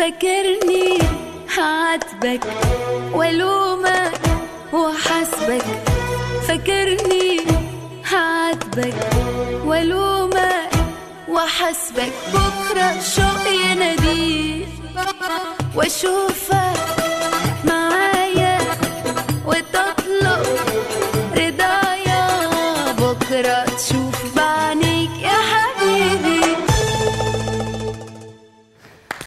فاكرني هعاتبك والومك وحاسبك فاكرني هعاتبك والومك وحاسبك بكره شوق يناديك واشوفك